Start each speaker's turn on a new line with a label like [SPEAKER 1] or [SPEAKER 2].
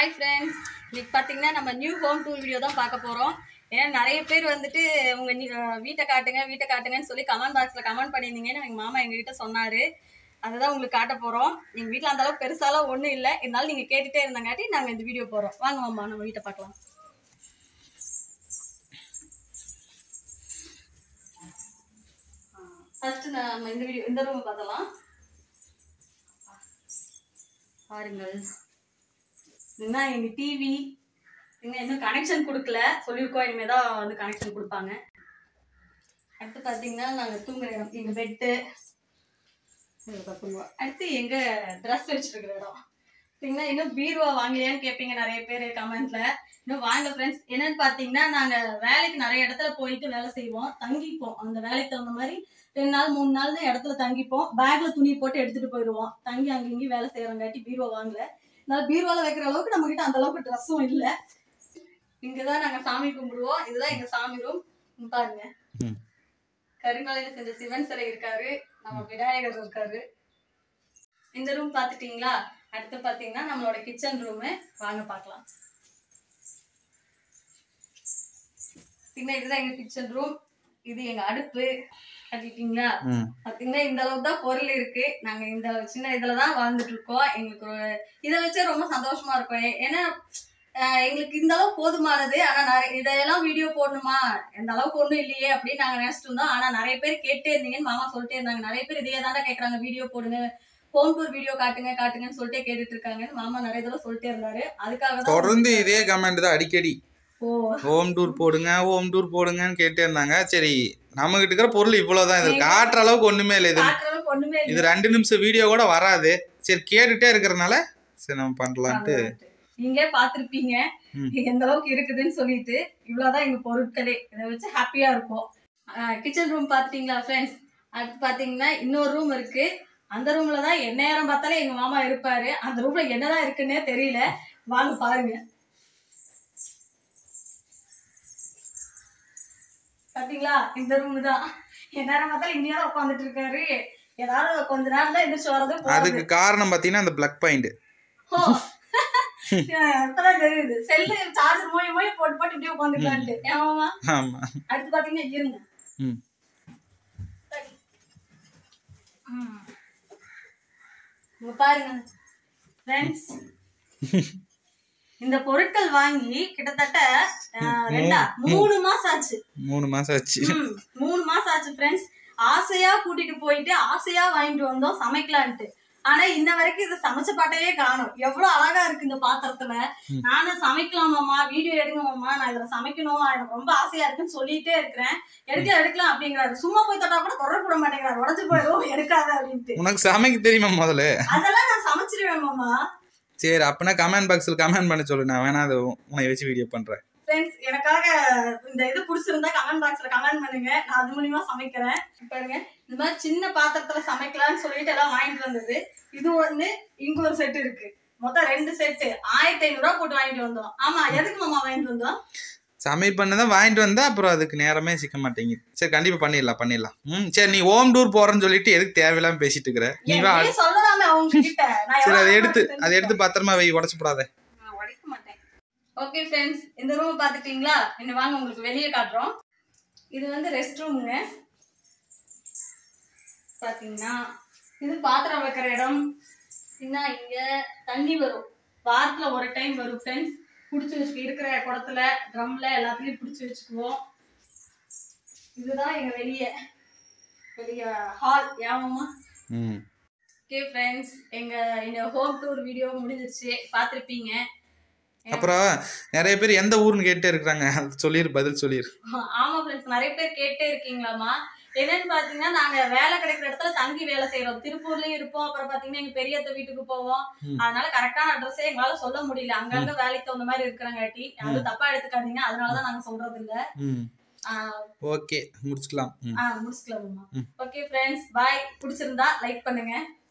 [SPEAKER 1] Hi friends இன்னைக்கு பார்த்தீங்கன்னா நம்ம நியூ ஹோம் டூர் வீடியோ தான் பார்க்க போகிறோம் ஏன்னா நிறைய பேர் வந்துட்டு உங்கள் நீ அஹ் வீட்டை காட்டுங்க வீட்டை காட்டுங்கன்னு சொல்லி கமெண்ட் பாக்ஸில் கமெண்ட் பண்ணியிருந்தீங்கன்னு எங்கள் மாமா எங்ககிட்ட சொன்னார் அதுதான் உங்களுக்கு காட்ட போகிறோம் எங்கள் வீட்டில் அந்த அளவுக்கு பெருசாலாம் ஒன்றும் இல்லை இருந்தாலும் நீங்கள் கேட்டுகிட்டே இருந்தங்காட்டி நாங்கள் இந்த வீடியோ போகிறோம் வாங்க மாமா நம்ம வீட்டை பார்க்கலாம் ஃபர்ஸ்ட் நம்ம இந்த வீடியோ இந்த ரூம் பார்த்தலாம் பாருங்கள் இதுதான் எங்க டிவி இன்னும் இன்னும் கனெக்ஷன் கொடுக்கல சொல்லியிருக்கோம் இனிமே தான் வந்து கனெக்ஷன் கொடுப்பாங்க அடுத்து பார்த்தீங்கன்னா நாங்கள் தூங்குற இடம் எங்கள் பெட்டு தூங்குவோம் அடுத்து எங்க ட்ரெஸ் வச்சிருக்கிற இடம் பார்த்தீங்கன்னா இன்னும் பீரோவா வாங்கலையான்னு கேட்பீங்க நிறைய பேர் கமெண்ட்ல இன்னும் வாங்க ஃப்ரெண்ட்ஸ் என்னன்னு பார்த்தீங்கன்னா நாங்கள் வேலைக்கு நிறைய இடத்துல போயிட்டு வேலை செய்வோம் தங்கிப்போம் அந்த வேலைக்கு தகுந்த மாதிரி ரெண்டு நாள் மூணு நாள் தான் இடத்துல தங்கிப்போம் பேக்ல துணி போட்டு எடுத்துட்டு போயிடுவோம் தங்கி அங்க இங்கேயும் வேலை செய்யறங்காட்டி பீரோ வாங்கல அதனால பீரோல வைக்கிற அளவுக்கு நம்ம கிட்ட அந்த அளவுக்கு ட்ரெஸ்ஸும் இல்ல இங்கதான் நாங்க சாமி கும்பிடுவோம் இதுதான் எங்க சாமி ரூம் பாருங்க
[SPEAKER 2] ம்.
[SPEAKER 1] கருங்காலையில செஞ்ச சிவன் சிலை இருக்காரு நம்ம விநாயகர் இருக்காரு இந்த ரூம் பாத்துட்டீங்களா அடுத்து பாத்தீங்கன்னா நம்மளோட கிச்சன் ரூம் வாங்க பார்க்கலாம் பாத்தீங்கன்னா இதுதான் எங்க கிச்சன் ரூம் இது எங்க அடுப்பு கட்டிட்டீங்களா
[SPEAKER 2] ம்
[SPEAKER 1] பாத்தீங்கன்னா இந்த அளவுக்கு தான் பொருள் இருக்கு நாங்க இந்த சின்ன இதுல தான் வாழ்ந்துட்டு இருக்கோம் எங்களுக்கு ஒரு- இதை வச்சே ரொம்ப சந்தோஷமா இருக்கும் ஏ- ஏன்னா ஆஹ் எங்களுக்கு இந்த அளவு போதுமானது ஆனா நிறைய இதையெல்லாம் வீடியோ போடணுமா இந்த அளவுக்கு ஒண்ணும் இல்லையே அப்படின்னு நாங்க நினைச்சிட்டு இருந்தோம் ஆனா நிறைய பேர் கேட்டே இருந்தீங்கன்னு மாமா சொல்லிட்டே இருந்தாங்க நிறைய பேர் இதையே தாண்டா கேக்குறாங்க வீடியோ போடுங்க ஹோம் டூர் வீடியோ காட்டுங்க காட்டுங்கன்னு சொல்லிட்டே கேட்டுட்டு இருக்காங்கன்னு மாமா நிறைய தடவை சொல்லிட்டே இருந்தாரு அதுக்காக தான்
[SPEAKER 2] தொடர்ந்து இதே கமெண்ட் தான் அடிக்கடி
[SPEAKER 1] ஓ
[SPEAKER 2] ஹோம் டூர் போடுங்க ஹோம் டூர் போடுங்கன்னு கேட்டே இருந்தாங்க சரி நம்ம கிட்ட இருக்கிற பொருள் இவ்வளவுதான் இது காட்டுற அளவுக்கு ஒண்ணுமே இல்லை இது
[SPEAKER 1] காட்டுற அளவுக்கு ஒண்ணுமே இல்லை
[SPEAKER 2] இது ரெண்டு நிமிஷம் வீடியோ கூட வராது சரி கேட்டுட்டே இருக்கிறனால சரி நம்ம பண்ணலான்ட்டு
[SPEAKER 1] நீங்களே பார்த்திருப்பீங்க
[SPEAKER 2] ம்.
[SPEAKER 1] எந்த அளவுக்கு இருக்குதுன்னு சொல்லிட்டு இவ்வளவுதான் எங்க பொருட்களே இதை வச்சு ஹாப்பியா இருக்கும் கிச்சன் ரூம் பாத்துட்டீங்களா ஃப்ரெண்ட்ஸ் அடுத்து பாத்தீங்கன்னா இன்னொரு ரூம் இருக்கு அந்த ரூம்ல தான் என்ன நேரம் பார்த்தாலும் எங்க மாமா இருப்பாரு அந்த ரூம்ல என்னதான் இருக்குன்னே தெரியல வாங்க பாருங்க பாத்தீங்களா இந்த ரூம் தான் என்ன நேரம் பார்த்தாலும் இங்கேயே தான் உட்காந்துட்டு இருக்காரு ஏதாவது கொஞ்ச நேரம் தான் எந்திரிச்சு வர்றது போறது.
[SPEAKER 2] அதுக்கு காரணம் பார்த்தீங்கன்னா அந்த பிளக் பாயிண்ட்
[SPEAKER 1] ஓ. அப்பதான் தெரியுது செல்லு சார்ஜர் மூலி மூலி போட்டு போட்டு இப்படியே உட்காந்துக்கலான்ட்டு ஏமாமா
[SPEAKER 2] ஆமா
[SPEAKER 1] அடுத்து பாத்தீங்கன்னா இருங்க
[SPEAKER 2] ம்
[SPEAKER 1] ம். இங்க பாருங்க ஃப்ரெண்ட்ஸ் இந்த பொருட்கள் வாங்கி கிட்டத்தட்ட அஹ், ரெண்டா மூணு மாசம் ஆச்சு
[SPEAKER 2] மூணு மாசம் ஆச்சு
[SPEAKER 1] ம், மூணு மாசம் ஆச்சு ஃப்ரெண்ட்ஸ் ஆசையா கூட்டிட்டு போயிட்டு ஆசையா வாங்கிட்டு வந்தோம் சமைக்கலான்ட்டு ஆனா இன்ன வரைக்கும் இது சமைச்ச பாட்டையே காணும் எவ்வளவு அழகா இருக்கு இந்த பாத்திரத்துல நானும் சமைக்கலாமாம்மா வீடியோ எடுங்கமாம்மா நான் இதுல சமைக்கணும் எனக்கு ரொம்ப ஆசையா இருக்குன்னு சொல்லிட்டே இருக்கிறேன் எடுக்கலாம் எடுக்கலாம் அப்படிங்கிறாரு சும்மா போய் தொட்டா கூட தொடர கூட மாட்டேங்கிறாரு உடஞ்சு போயிடும் எடுக்காத அப்படின்ட்டு
[SPEAKER 2] உனக்கு சமைக்க தெரியுமா முதல்ல
[SPEAKER 1] அதெல்லாம் நான் சமைச்சிருவேன் மாமா
[SPEAKER 2] சரி அப்பனா கமெண்ட் பாக்ஸில் கமெண்ட் பண்ண சொல்லு நான் வேணா அதை உன்னை வச்சு வீடியோ பண்றேன்
[SPEAKER 1] ஃப்ரெண்ட்ஸ் எனக்காக இந்த இது பிடிச்சிருந்தா கமெண்ட் பாக்ஸ்ல கமெண்ட் பண்ணுங்க நான் அது மூலியமா சமைக்கிறேன் பாருங்க இந்த மாதிரி சின்ன பாத்திரத்துல சமைக்கலாம்னு சொல்லிட்டு எல்லாம் வாங்கிட்டு வந்தது இது ஒண்ணு இங்க ஒரு செட் இருக்கு மொத்தம் ரெண்டு செட்டு ஆயிரத்தி ஐநூறு ரூபா போட்டு வாங்கிட்டு வந்தோம் ஆமா எதுக்கு மாமா வாங்கிட்டு வந்தோம்
[SPEAKER 2] சமையல் பண்ண தான் வாங்கிட்டு வந்தா அப்புறம் அதுக்கு நேரமே சிக்க மாட்டேங்குது சரி கண்டிப்பா பண்ணிடலாம் பண்ணிடலாம் ம் சரி நீ ஹோம் டூர் போறேன்னு சொல்லிட்டு எதுக்கு தேவையில்லாம பேசிட்டு இருக்கிற நீ வா
[SPEAKER 1] என்கிட்டயே சொல்லலாமே அவங்க கிட்ட நான்
[SPEAKER 2] சரி
[SPEAKER 1] எவ்வளவு
[SPEAKER 2] அதை எடுத்து
[SPEAKER 1] அனுபவத்தை
[SPEAKER 2] அதை எடுத்து பத்திரமா வை உடச்சு போடாத
[SPEAKER 1] நான் உடைக்க மாட்டேன் ஓகே ஃப்ரெண்ட்ஸ் இந்த ரூம் பார்த்துட்டீங்களா இன்னும் வாங்க உங்களுக்கு வெளியே காட்டுறோம் இது வந்து ரெஸ்ட் ரூமுங்க பார்த்தீங்கன்னா இது பாத்திரம் வைக்கிற இடம் என்ன இங்க தண்ணி வரும் வாரத்துல ஒரு டைம் வரும் ஃப்ரெண்ட்ஸ் பிடிச்சி வச்சுக்க இருக்கிற குடத்துல ட்ரம்ல எல்லாத்துலயும் பிடிச்சி வச்சுக்குவோம் இதுதான் எங்க வெளியே வெளிய ஹால் ஏமாமா
[SPEAKER 2] ம்
[SPEAKER 1] ஓகே ஃப்ரெண்ட்ஸ் எங்க இந்த ஹோம் டூர் வீடியோ முடிஞ்சிருச்சு பார்த்துருப்பீங்க
[SPEAKER 2] அப்புறம் நிறைய பேர் எந்த ஊர்னு கேட்டே இருக்கிறாங்க அது சொல்லிரு பதில் சொல்லிரு
[SPEAKER 1] ஆமா ஃப்ரெண்ட்ஸ் நிறைய பேர் கேட்டே இருக்கீங்களாமா என்னன்னு பாத்தீங்கன்னா நாங்க வேலை கிடைக்கிற இடத்துல தங்கி வேலை செய்யறோம் திருப்பூர்லயும் இருப்போம் அப்புறம் பாத்தீங்கன்னா எங்க பெரியத்த வீட்டுக்கு போவோம்
[SPEAKER 2] ம்.
[SPEAKER 1] அதனால கரெக்டான அட்ரஸே எங்களால சொல்ல முடியல அங்கங்க வேலைக்கு தகுந்த மாதிரி இருக்கிறங்காட்டி அது தப்பா எடுத்துக்காதீங்க அதனாலதான் நாங்க சொல்றது இல்ல
[SPEAKER 2] ம்
[SPEAKER 1] ஆஹ்
[SPEAKER 2] ஓகே முடிச்சுக்கலாம் ம்
[SPEAKER 1] ஆஹ் முடிச்சுக்கலாமா
[SPEAKER 2] ம்.
[SPEAKER 1] ஓகே ஃப்ரெண்ட்ஸ் பாய் பிடிச்சிருந்தா லைக் பண்ணுங்க